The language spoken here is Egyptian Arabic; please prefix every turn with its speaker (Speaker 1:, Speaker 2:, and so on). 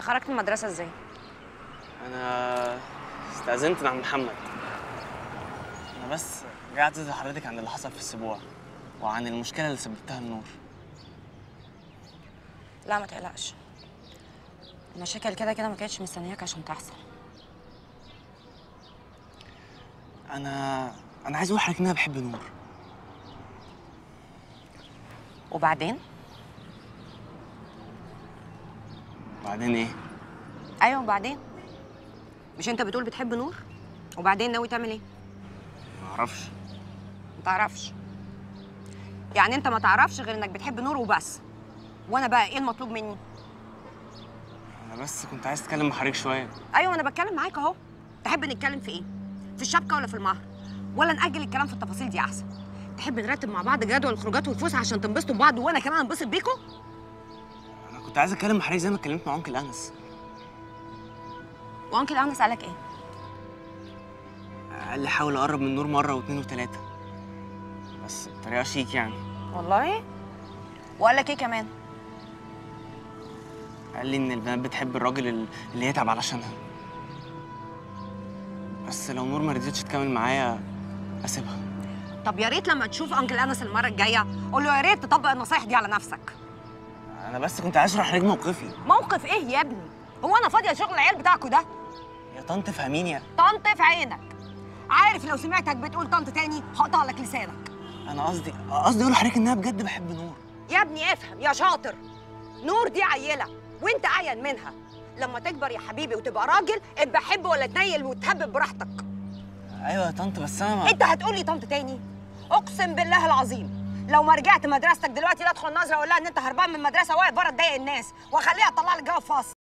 Speaker 1: خرجت من المدرسه ازاي
Speaker 2: انا استأذنت مع محمد انا بس جاي اعتذر لحضرتك عن اللي حصل في السبوع وعن المشكله اللي سببتها النور
Speaker 1: لا ما تقلقش المشاكل كده كده ما كانتش مستنياك عشان تحصل
Speaker 2: انا انا عايز اقول لحضرتك ان انا بحب نور
Speaker 1: وبعدين
Speaker 2: وبعدين ايه
Speaker 1: ايوه وبعدين مش انت بتقول بتحب نور وبعدين ناوي تعمل ايه
Speaker 2: ما اعرفش
Speaker 1: ما تعرفش يعني انت ما تعرفش غير انك بتحب نور وبس وانا بقى ايه المطلوب مني
Speaker 2: انا بس كنت عايز اتكلم مع حضرتك شويه
Speaker 1: ايوه انا بتكلم معاك اهو تحب نتكلم في ايه في الشبكه ولا في المهر ولا ناجل الكلام في التفاصيل دي احسن تحب نرتب مع بعض جدول الخروجات والفسح عشان تنبسطوا ببعض وانا كمان انبسط بيكم
Speaker 2: انا كنت عايز اتكلم مع حضرتك زي ما اتكلمت مع انكل انس
Speaker 1: وانكل انس قالك ايه
Speaker 2: قال لي حاول اقرب من نور مره واثنين وثلاثه بس بطريقه شيك يعني
Speaker 1: والله وقال لك ايه كمان
Speaker 2: قال لي ان البنات بتحب الراجل ال- اللي يتعب علشانها بس لو نور ما رضيتش تكمل معايا اسيبها
Speaker 1: طب يا ريت لما تشوف انكل انس المره الجايه قول له يا ريت تطبق النصايح دي على نفسك
Speaker 2: انا بس كنت عايز اشرح لحضرتك موقفي
Speaker 1: موقف ايه يا ابني هو انا فاضيه شغل العيال بتاعكوا ده
Speaker 2: يا طنط فهميني
Speaker 1: طنط في عينك عارف لو سمعتك بتقول طنط تاني هقطع لك لسانك
Speaker 2: انا قصدي قصدي اقول لحضرتك ان انا بجد بحب نور
Speaker 1: يا ابني افهم يا شاطر نور دي عيله وانت اعين منها لما تكبر يا حبيبي وتبقى راجل ابقى حب ولا تنيل وتهبب براحتك
Speaker 2: ايوه يا طنط بس انا ما...
Speaker 1: انت هتقولي طنط تاني اقسم بالله العظيم لو ما رجعت مدرستك دلوقتي لا ادخل نظره اقول لها ان انت هربان من المدرسه واقف بره تضايق الناس واخليها تطلع لك جواب فاصل